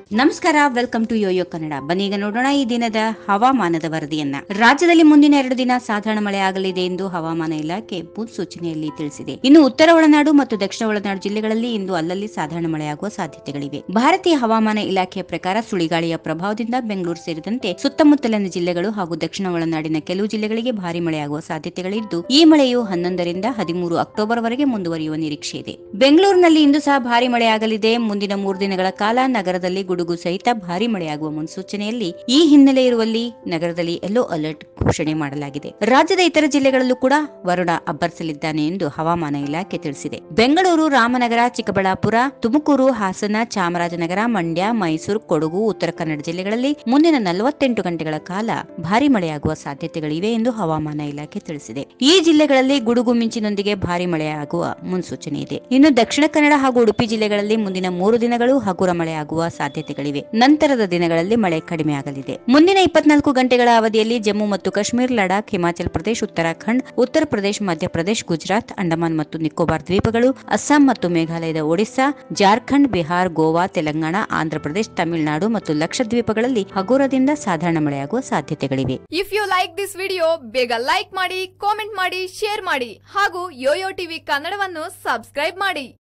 ನಮಸ್ಕಾರ welcome to yoyo Kannada ಬನ್ನೀಗ ನೋಡೋಣ ಈ ದಿನದ ಹವಾಮಾನದ ವರದಿಯನ್ನ ರಾಜ್ಯದಲ್ಲಿ ಮುಂದಿನ ಎರಡು ದಿನ ಸಾಧಾರಣ ಮಳೆ ಆಗಲಿದೆ ಎಂದು ಹವಾಮಾನ ಇಲಾಖೆ ಮುನ್ಸೂಚನೆಯಲ್ಲಿ ತಿಳಿಸಿದೆ ಇನ್ನು ಉತ್ತರ ಒಳನಾಡು ಮತ್ತು ದಕ್ಷಿಣ ಒಳನಾಡು ಜಿಲ್ಲೆಗಳಲ್ಲಿ ಇಂದು ಅಲ್ಲಲ್ಲಿ ಸಾಧಾರಣ ಮಳೆಯಾಗುವ ಸಾಧ್ಯತೆಗಳಿವೆ ಭಾರತೀಯ ಹವಾಮಾನ ಇಲಾಖೆಯ ಪ್ರಕಾರ ಸುಳಿಗಾಳಿಯ ಪ್ರಭಾವದಿಂದ ಬೆಂಗಳೂರು ಸೇರಿದಂತೆ ಸುತ್ತಮುತ್ತಲಿನ ಜಿಲ್ಲೆಗಳು ಹಾಗೂ ದಕ್ಷಿಣ ಒಳನಾಡಿನ ಕೆಲವು ಜಿಲ್ಲೆಗಳಿಗೆ ಭಾರಿ ಮಳೆಯಾಗುವ ಸಾಧ್ಯತೆಗಳಿದ್ದು ಈ ಮಳೆಯು ಹನ್ನೊಂದರಿಂದ ಹದಿಮೂರು ಅಕ್ಟೋಬರ್ ವರೆಗೆ ಮುಂದುವರಿಯುವ ನಿರೀಕ್ಷೆ ಇದೆ ಬೆಂಗಳೂರಿನಲ್ಲಿ ಇಂದು ಸಹ ಭಾರಿ ಮಳೆಯಾಗಲಿದೆ ಮುಂದಿನ ಮೂರು ದಿನಗಳ ಕಾಲ ನಗರದಲ್ಲಿ ಗುಡುಗು ಸಹಿತ ಭಾರಿ ಮಳೆಯಾಗುವ ಮುನ್ಸೂಚನೆಯಲ್ಲಿ ಈ ಹಿನ್ನೆಲೆ ಇರುವಲ್ಲಿ ನಗರದಲ್ಲಿ ಯೆಲ್ಲೋ ಅಲರ್ಟ್ ಘೋಷಣೆ ಮಾಡಲಾಗಿದೆ ರಾಜ್ಯದ ಇತರ ಜಿಲ್ಲೆಗಳಲ್ಲೂ ಕೂಡ ವರುಣ ಅಬ್ಬರಿಸಲಿದ್ದಾನೆ ಎಂದು ಹವಾಮಾನ ಇಲಾಖೆ ತಿಳಿಸಿದೆ ಬೆಂಗಳೂರು ರಾಮನಗರ ಚಿಕ್ಕಬಳ್ಳಾಪುರ ತುಮಕೂರು ಹಾಸನ ಚಾಮರಾಜನಗರ ಮಂಡ್ಯ ಮೈಸೂರು ಕೊಡಗು ಉತ್ತರ ಕನ್ನಡ ಜಿಲ್ಲೆಗಳಲ್ಲಿ ಮುಂದಿನ ನಲವತ್ತೆಂಟು ಗಂಟೆಗಳ ಕಾಲ ಭಾರಿ ಮಳೆಯಾಗುವ ಸಾಧ್ಯತೆಗಳಿವೆ ಎಂದು ಹವಾಮಾನ ಇಲಾಖೆ ತಿಳಿಸಿದೆ ಈ ಜಿಲ್ಲೆಗಳಲ್ಲಿ ಗುಡುಗು ಮಿಂಚಿನೊಂದಿಗೆ ಭಾರಿ ಮಳೆಯಾಗುವ ಮುನ್ಸೂಚನೆ ಇದೆ ಇನ್ನು ದಕ್ಷಿಣ ಕನ್ನಡ ಹಾಗೂ ಉಡುಪಿ ಜಿಲ್ಲೆಗಳಲ್ಲಿ ಮುಂದಿನ ಮೂರು ದಿನಗಳು ಹಗುರ ಮಳೆಯಾಗುವ ಸಾಧ್ಯತೆಗಳಿವೆ ನಂತರದ ದಿನಗಳಲ್ಲಿ ಮಳೆ ಕಡಿಮೆಯಾಗಲಿದೆ ಮುಂದಿನ ಇಪ್ಪತ್ನಾಲ್ಕು ಗಂಟೆಗಳ ಅವಧಿಯಲ್ಲಿ ಜಮ್ಮು ಮತ್ತು ಕಾಶ್ಮೀರ ಲಡಾಖ್ ಹಿಮಾಚಲ ಪ್ರದೇಶ ಉತ್ತರಾಖಂಡ್ ಉತ್ತರ ಪ್ರದೇಶ ಮಧ್ಯಪ್ರದೇಶ ಗುಜರಾತ್ ಅಂಡಮಾನ್ ಮತ್ತು ನಿಕೋಬಾರ್ ದ್ವೀಪಗಳು ಅಸ್ಸಾಂ ಮತ್ತು ಮೇಘಾಲಯದ ಒಡಿಶಾ ಜಾರ್ಖಂಡ್ ಬಿಹಾರ್ ಗೋವಾ ತೆಲಂಗಾಣ ಆಂಧ್ರಪ್ರದೇಶ ತಮಿಳುನಾಡು ಮತ್ತು ಲಕ್ಷದ್ವೀಪಗಳಲ್ಲಿ ಹಗುರದಿಂದ ಸಾಧಾರಣ ಮಳೆಯಾಗುವ ಸಾಧ್ಯತೆಗಳಿವೆ if you like this video ಬೇಗ ಲೈಕ್ ಮಾಡಿ ಕಾಮೆಂಟ್ ಮಾಡಿ ಶೇರ್ ಮಾಡಿ ಹಾಗೂ ಯೋಯೋ ಟಿವಿ ಕನ್ನಡವನ್ನು ಸಬ್ಸ್ಕ್ರೈಬ್ ಮಾಡಿ